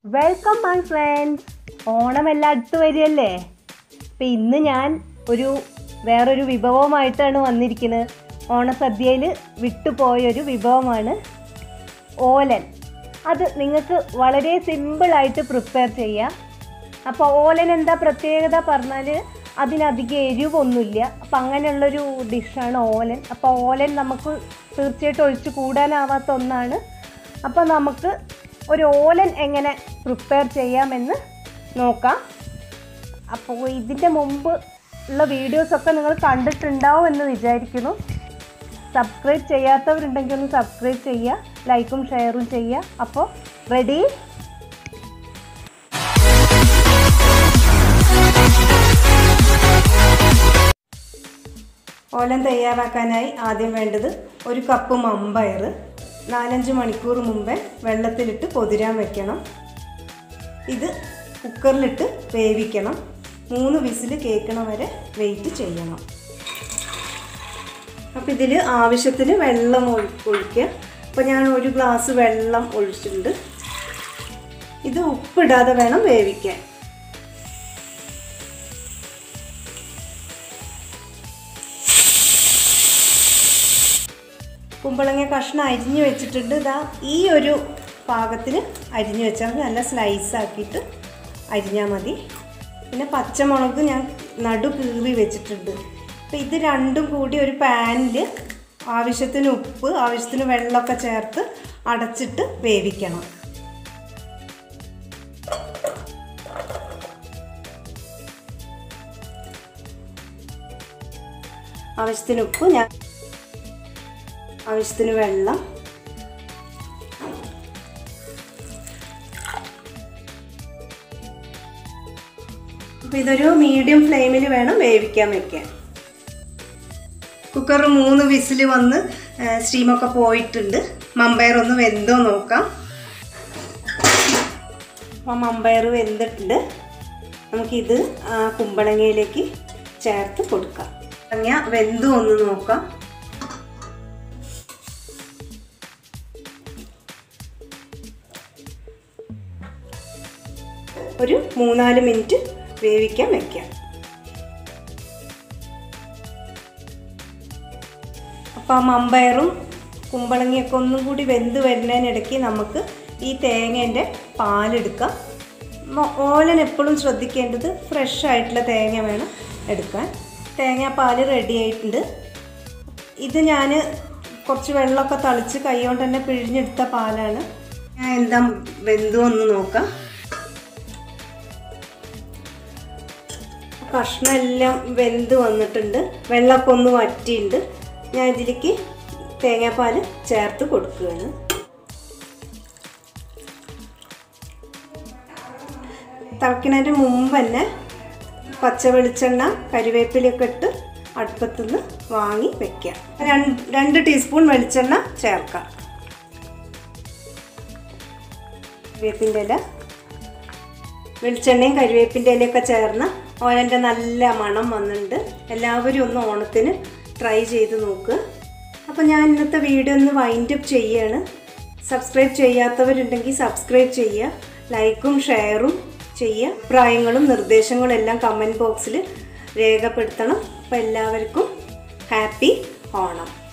welcome my friends Onam എല്ലാം അടുത്ത് വരികയല്ലേ അപ്പം ഇന്ന് ഞാൻ ഒരു വേറൊരു വിഭവമായിട്ടാണ് വന്നിരിക്കുന്നത് ഓണസദ്യയിൽ വിട്ടുപോയൊരു വിഭവമാണ് ഓലൻ അത് നിങ്ങൾക്ക് വളരെ സിമ്പിളായിട്ട് പ്രിപ്പയർ ചെയ്യാം അപ്പോൾ ഓലൻ എന്താ പ്രത്യേകത പറഞ്ഞാൽ അതിനധികം എരിവൊന്നുമില്ല അപ്പം അങ്ങനെയുള്ളൊരു ഡിഷാണ് ഓലൻ അപ്പോൾ ഓലൻ നമുക്ക് തീർച്ചയായിട്ടും ഒഴിച്ച് കൂടാനാവാത്ത ഒന്നാണ് അപ്പോൾ നമുക്ക് ഒരു ഓലൻ എങ്ങനെ പ്രിപ്പയർ ചെയ്യാമെന്ന് നോക്കാം അപ്പോൾ ഇതിൻ്റെ മുമ്പ് ഉള്ള വീഡിയോസൊക്കെ നിങ്ങൾ കണ്ടിട്ടുണ്ടാവും എന്ന് വിചാരിക്കുന്നു സബ്സ്ക്രൈബ് ചെയ്യാത്തവരുണ്ടെങ്കിൽ ഒന്ന് സബ്സ്ക്രൈബ് ചെയ്യുക ലൈക്കും ഷെയറും ചെയ്യുക അപ്പോൾ റെഡി ഓലൻ തയ്യാറാക്കാനായി ആദ്യം വേണ്ടത് ഒരു കപ്പ് മമ്പയർ നാലഞ്ച് മണിക്കൂർ മുമ്പേ വെള്ളത്തിലിട്ട് പൊതിരാൻ വെക്കണം ഇത് കുക്കറിലിട്ട് വേവിക്കണം മൂന്ന് വിസിൽ കേൾക്കണ വരെ വെയിറ്റ് ചെയ്യണം അപ്പോൾ ഇതിൽ ആവശ്യത്തിന് വെള്ളം ഒഴി ഒഴിക്കുക അപ്പോൾ ഞാൻ ഒരു ഗ്ലാസ് വെള്ളം ഒഴിച്ചിട്ടുണ്ട് ഇത് ഉപ്പിടാതെ വേണം വേവിക്കാൻ കുമ്പളങ്ങ കഷ്ണം അരിഞ്ഞു വെച്ചിട്ടുണ്ട് ഇതാ ഈ ഒരു പാകത്തിന് അരിഞ്ഞു വെച്ചാൽ മതി നല്ല സ്ലൈസ് ആക്കിയിട്ട് അരിഞ്ഞാൽ മതി പിന്നെ പച്ചമുളക് ഞാൻ നടു കീറി വെച്ചിട്ടുണ്ട് അപ്പോൾ ഇത് രണ്ടും കൂടി ഒരു പാനിൽ ആവശ്യത്തിന് ഉപ്പ് ആവശ്യത്തിന് വെള്ളമൊക്കെ ചേർത്ത് അടച്ചിട്ട് വേവിക്കണം ആവശ്യത്തിന് ഉപ്പ് ഞാൻ ആവശ്യത്തിന് വെള്ളം അപ്പോൾ ഇതൊരു മീഡിയം ഫ്ലെയിമിൽ വേണം വേവിക്കാൻ വെക്കാൻ കുക്കർ മൂന്ന് വിസിൽ വന്ന് സ്റ്റീമൊക്കെ പോയിട്ടുണ്ട് മമ്പയർ ഒന്ന് വെന്തോ നോക്കാം അപ്പോൾ മമ്പയർ വെന്തിട്ടുണ്ട് നമുക്കിത് ആ കുമ്പളങ്ങയിലേക്ക് ചേർത്ത് കൊടുക്കാം കുമ്പളങ്ങ വെന്തോ ഒന്ന് നോക്കാം ഒരു മൂന്നാല് മിനിറ്റ് വേവിക്കാൻ വെക്കാം അപ്പം ആ മമ്പയറും കുമ്പളങ്ങിയൊക്കെ ഒന്നും കൂടി വെന്ത് വരുന്നതിനിടയ്ക്ക് നമുക്ക് ഈ തേങ്ങേൻ്റെ പാലെടുക്കാം മ- ഓലൻ എപ്പോഴും ശ്രദ്ധിക്കേണ്ടത് ഫ്രഷ് ആയിട്ടുള്ള തേങ്ങ വേണം എടുക്കാൻ തേങ്ങാപ്പാൽ റെഡി ആയിട്ടുണ്ട് ഇത് ഞാൻ കുറച്ച് വെള്ളമൊക്കെ തളിച്ച് കൈ കൊണ്ട് തന്നെ പിഴിഞ്ഞെടുത്ത പാലാണ് ഞാൻ എന്താ വെന്തു ഒന്ന് നോക്കാം കഷ്ണം എല്ലാം വെന്ത് വന്നിട്ടുണ്ട് വെള്ളമൊക്കെ ഒന്ന് വറ്റിയിട്ടുണ്ട് ഞാൻ ഇതിലേക്ക് തേങ്ങാപ്പാൽ ചേർത്ത് കൊടുക്കുകയാണ് തിളക്കുന്നതിന് മുമ്പ് തന്നെ പച്ച വെളിച്ചെണ്ണ കരിവേപ്പിലൊക്കെ ഇട്ട് അടുപ്പത്തുനിന്ന് വാങ്ങി വെക്കാം രണ്ട് രണ്ട് ടീസ്പൂൺ വെളിച്ചെണ്ണ ചേർക്കാം വേപ്പിൻ്റെ ഇല വെളിച്ചെണ്ണയും കരിവേപ്പിൻ്റെ ഇലയൊക്കെ ചേർന്ന് ഓലൻ്റെ നല്ല മണം വന്നിട്ടുണ്ട് എല്ലാവരും ഒന്ന് ഓണത്തിന് ട്രൈ ചെയ്ത് നോക്കുക അപ്പോൾ ഞാൻ ഇന്നത്തെ വീഡിയോ ഒന്ന് വൈൻഡ് അപ്പ് ചെയ്യാണ് സബ്സ്ക്രൈബ് ചെയ്യാത്തവരുണ്ടെങ്കിൽ സബ്സ്ക്രൈബ് ചെയ്യുക ലൈക്കും ഷെയറും ചെയ്യുക അഭിപ്രായങ്ങളും നിർദ്ദേശങ്ങളും എല്ലാം കമൻറ്റ് ബോക്സിൽ രേഖപ്പെടുത്തണം അപ്പോൾ എല്ലാവർക്കും ഹാപ്പി ഓണം